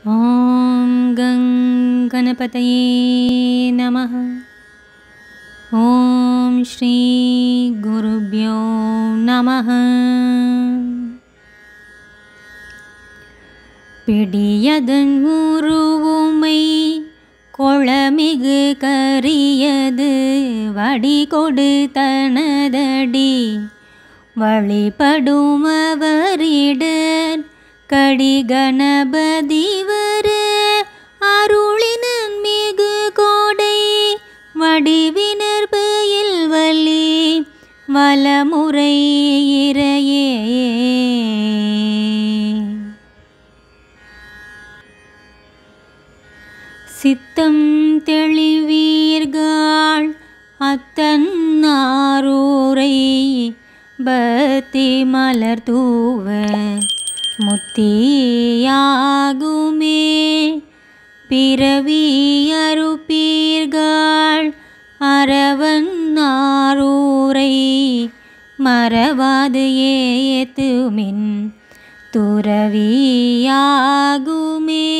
ॐ गं गणपतये नमः ॐ श्रीगुरुभ्यो नमः பிடியதன் உருவுமை கொளமிகு கரியது வடி கொடு தனதடி வழிபடும் அவரிடர் கடி கணபதி வர அருளினன் மிகு கோடை வடிவினர் பயில் வலி வலமுறை இறையே சித்தம் தெளிவீர்கள் அத்தன்னாரூரை பத்தி மலர் தூவ முத்தியாகுமே பிறவி அறுப்பீர்கள் அரவன் நாரூரை மறவாது ஏத்துமின் துறவியாகுமே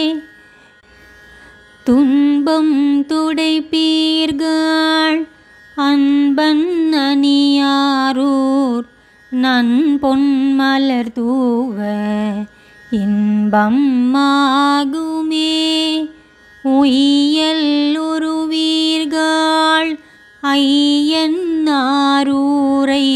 துன்பம் துடைப்பீர்கள் அன்பன் அணியாரூர் நன்பொன் மலர் தூவ இன்பம் ஆகுமே உய்யல் உருவீர்கள் ஐயன் நாரூரை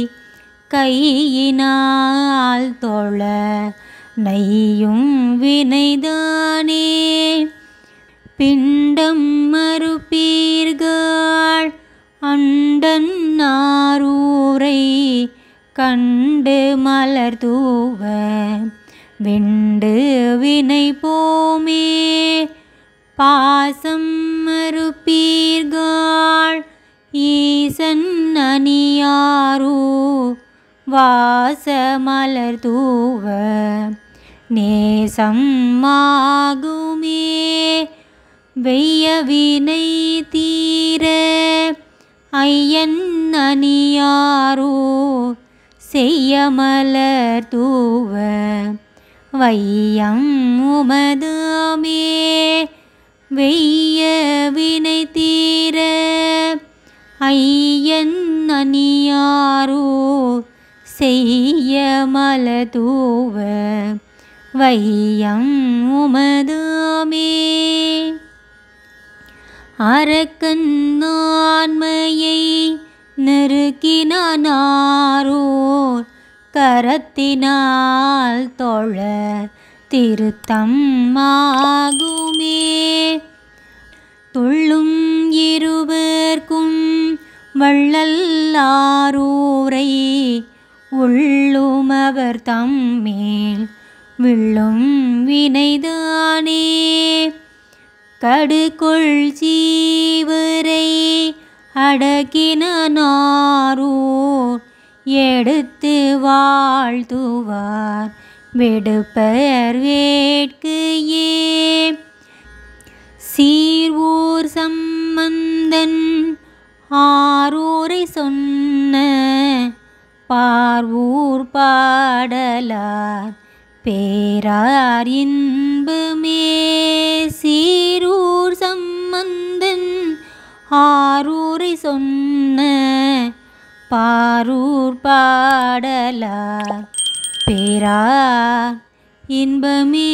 கையினால் தொழ நெய்யும் வினைதானே பிண்டம் மறுப்பீர்கள் அண்டன் நாரூரை கண்டு மலர் தூவ வெண்டு வினை போமே பாசம் மறுப்பீர்கள் ஈசன் அணியாரூ வாச மலர் தூவ நேசம் ஆகுமே வெய்ய வினை தீர ஐயன் அணியாரோ செய்ய மலர் தூவ வையம் உமதாமே வெய்ய வினை தீர ஐயன் அணியாரோ செய்ய மலர் தூவ வையம் உமதாமே அரக்கன் ஆண்மையை நெருக்கினாரோர் கரத்தினால் தொழ திருத்தம் ஆகுமே துள்ளும் இருவர்க்கும் வள்ளல்லாரூரை உள்ளும் அவர் தம்மேல் விள்ளும் வினைதானே கடுகொள் சீவரை அடக்கினாரூர் எடுத்து வாழ்த்துவார் வெடுப்பர் வேட்கையே சீர்வூர் சம்பந்தன் ஆரூரை சொன்ன பார்வூர் பாடலார் பேரார் இன்பமே சீரூர் சம்பந்தன் ஆரூரை சொன்ன பாரூர் பாடலார் பேரார் இன்பமே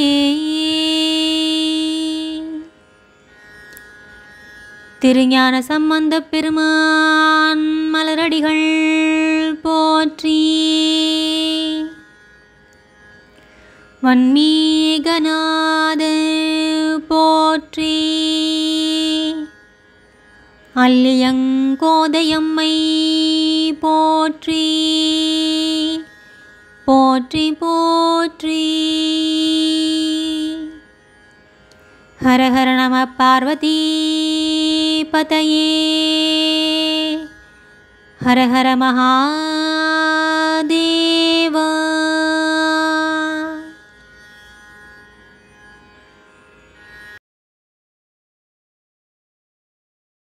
திருஞான சம்பந்த பெருமான் மலரடிகள் போற்றி வன்மீகநாத போற்றி அல்லியங்கோதையம்மை போற்றி போற்றி போற்றி ஹர ஹர நம பார்வதி பதயே ஹர ஹர மகா